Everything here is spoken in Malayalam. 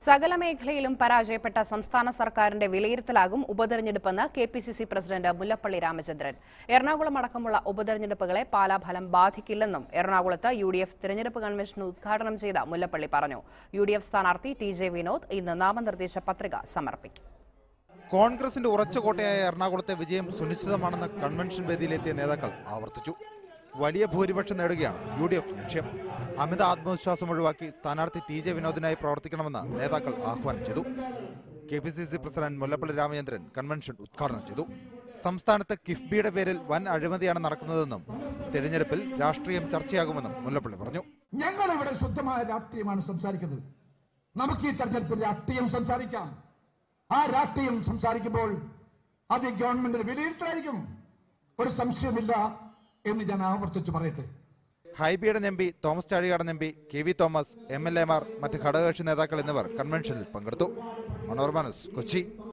സകല മേഖലയിലും പരാജയപ്പെട്ട സംസ്ഥാന സർക്കാരിന്റെ വിലയിരുത്തലാകും ഉപതെരഞ്ഞെടുപ്പെന്ന് K P C C president Mullappally Ramachandran Ernakulam അടക്കമുള്ള ഉപതെരഞ്ഞെടുപ്പുകളെ പാലാഫലം ബാധിക്കില്ലെന്നും എറണാകുളത്ത് യു ഡി എഫ് തെരഞ്ഞെടുപ്പ് കൺവെൻഷൻ ഉദ്ഘാടനം ചെയ്ത മുല്ലപ്പള്ളി പറഞ്ഞു യു ഡി എഫ് സ്ഥാനാർത്ഥി ടി ജെ വിനോദ് ഇന്ന് നാമനിർദ്ദേശ പത്രിക സമർപ്പിക്കും കോൺഗ്രസിന്റെ ഉറച്ച കോട്ടയായ എറണാകുളത്തെ വിജയം സുനിശ്ചിതമാണെന്ന് കൺവെൻഷൻ വേദിയിലെത്തിയ നേതാക്കൾ ആവർത്തിച്ചു വലിയ ഭൂരിപക്ഷം നേടുകയാണ് യു ഡി എഫ് ലക്ഷ്യം അമിത ആത്മവിശ്വാസം ഒഴിവാക്കി സ്ഥാനാർത്ഥി ടി ജെ വിനോദിനായി പ്രവർത്തിക്കണമെന്ന് നേതാക്കൾ ആഹ്വാനം ചെയ്തു K P C C president Mullappally Ramachandran convention ഉദ്ഘാടനം ചെയ്തു സംസ്ഥാനത്ത് കിഫ്ബിയുടെ പേരിൽ വൻ അഴിമതിയാണ് നടക്കുന്നതെന്നും തെരഞ്ഞെടുപ്പിൽ രാഷ്ട്രീയം ചർച്ചയാകുമെന്നും മുല്ലപ്പള്ളി പറഞ്ഞു ഞങ്ങൾ ഇവിടെ ശുദ്ധമായ രാഷ്ട്രീയമാണ് സംസാരിക്കുന്നത് നമുക്ക് ഈ തെരഞ്ഞെടുപ്പിൽ രാഷ്ട്രീയം സംസാരിക്കാം ആ രാഷ്ട്രീയം സംസാരിക്കുമ്പോൾ അത് ഈ ഗവൺമെന്റിന് വിലയിരുത്തലായിരിക്കും ഒരു സംശയമില്ല എന്ന് ഞാൻ ആവർത്തിച്ച് പറയട്ടെ ഹൈബിയുടെ M P Thomas Chazhikadan M P K V Thomas M L എമാർ മറ്റ് ഘടകകക്ഷി നേതാക്കൾ എന്നിവർ കൺവെൻഷനിൽ പങ്കെടുത്തു മനോരമ ന്യൂസ് കൊച്ചി